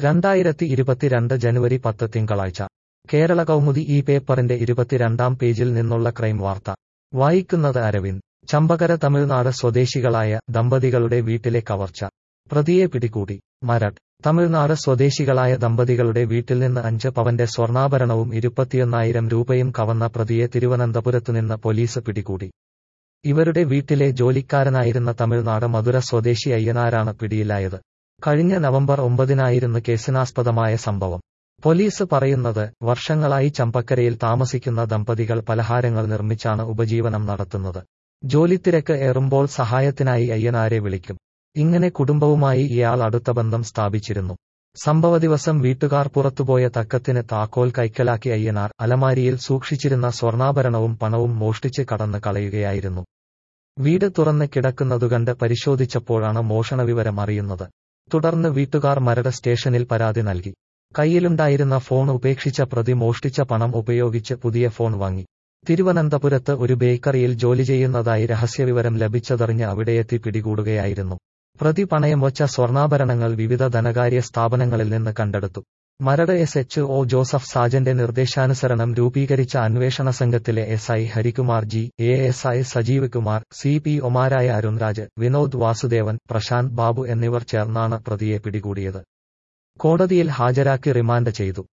രണ്ടായിരത്തി ഇരുപത്തിരണ്ട് ജനുവരി പത്ത് തിങ്കളാഴ്ച കേരള കൗമുദി ഈ പേപ്പറിന്റെ ഇരുപത്തിരണ്ടാം പേജിൽ നിന്നുള്ള ക്രൈം വാർത്ത വായിക്കുന്നത് അരവിന്ദ് ചമ്പകര തമിഴ്നാട് സ്വദേശികളായ ദമ്പതികളുടെ വീട്ടിലെ കവർച്ച പ്രതിയെ പിടികൂടി മരട് തമിഴ്നാട് സ്വദേശികളായ ദമ്പതികളുടെ വീട്ടിൽ നിന്ന് അഞ്ച് പവന്റെ സ്വർണ്ണാഭരണവും ഇരുപത്തിയൊന്നായിരം രൂപയും കവർന്ന പ്രതിയെ തിരുവനന്തപുരത്തുനിന്ന് പോലീസ് പിടികൂടി ഇവരുടെ വീട്ടിലെ ജോലിക്കാരനായിരുന്ന തമിഴ്നാട് മധുര സ്വദേശി അയ്യനാരാണ് പിടിയിലായത് കഴിഞ്ഞ നവംബർ ഒമ്പതിനായിരുന്നു കേസിനാസ്പദമായ സംഭവം പോലീസ് പറയുന്നത് വർഷങ്ങളായി ചമ്പക്കരയിൽ താമസിക്കുന്ന ദമ്പതികൾ പലഹാരങ്ങൾ നിർമ്മിച്ചാണ് ഉപജീവനം നടത്തുന്നത് ജോലിത്തിരക്ക് ഏറുമ്പോൾ സഹായത്തിനായി അയ്യനാരെ വിളിക്കും ഇങ്ങനെ കുടുംബവുമായി ഇയാൾ അടുത്ത ബന്ധം സ്ഥാപിച്ചിരുന്നു സംഭവ ദിവസം വീട്ടുകാർ പുറത്തുപോയ തക്കത്തിന് താക്കോൽ കൈക്കലാക്കി അയ്യനാർ അലമാരിയിൽ സൂക്ഷിച്ചിരുന്ന സ്വർണ്ണാഭരണവും പണവും മോഷ്ടിച്ച് കടന്നു കളയുകയായിരുന്നു വീട് തുറന്ന് കിടക്കുന്നതുകണ്ട് പരിശോധിച്ചപ്പോഴാണ് മോഷണവിവരം അറിയുന്നത് തുടർന്ന് വീട്ടുകാർ മരട് സ്റ്റേഷനിൽ പരാതി നൽകി കയ്യിലുണ്ടായിരുന്ന ഫോൺ ഉപേക്ഷിച്ച പ്രതി മോഷ്ടിച്ച പണം ഉപയോഗിച്ച് പുതിയ ഫോൺ വാങ്ങി തിരുവനന്തപുരത്ത് ഒരു ബേക്കറിയിൽ ജോലി ചെയ്യുന്നതായി രഹസ്യവിവരം ലഭിച്ചതറിഞ്ഞ് അവിടെയെത്തി പിടികൂടുകയായിരുന്നു പ്രതി പണയം വച്ച സ്വർണ്ണാഭരണങ്ങൾ വിവിധ ധനകാര്യ സ്ഥാപനങ്ങളിൽ നിന്ന് കണ്ടെടുത്തു Maradu S H O Joseph സാജന്റെ നിർദ്ദേശാനുസരണം രൂപീകരിച്ച അന്വേഷണ സംഘത്തിലെ S I Harikumar G A S I Sajeev Kumar C P ഒമാരായ അരുൺരാജ് വിനോദ് വാസുദേവൻ പ്രശാന്ത് ബാബു എന്നിവർ ചേർന്നാണ് പ്രതിയെ പിടികൂടിയത് കോടതിയിൽ ഹാജരാക്കി റിമാൻഡ് ചെയ്തു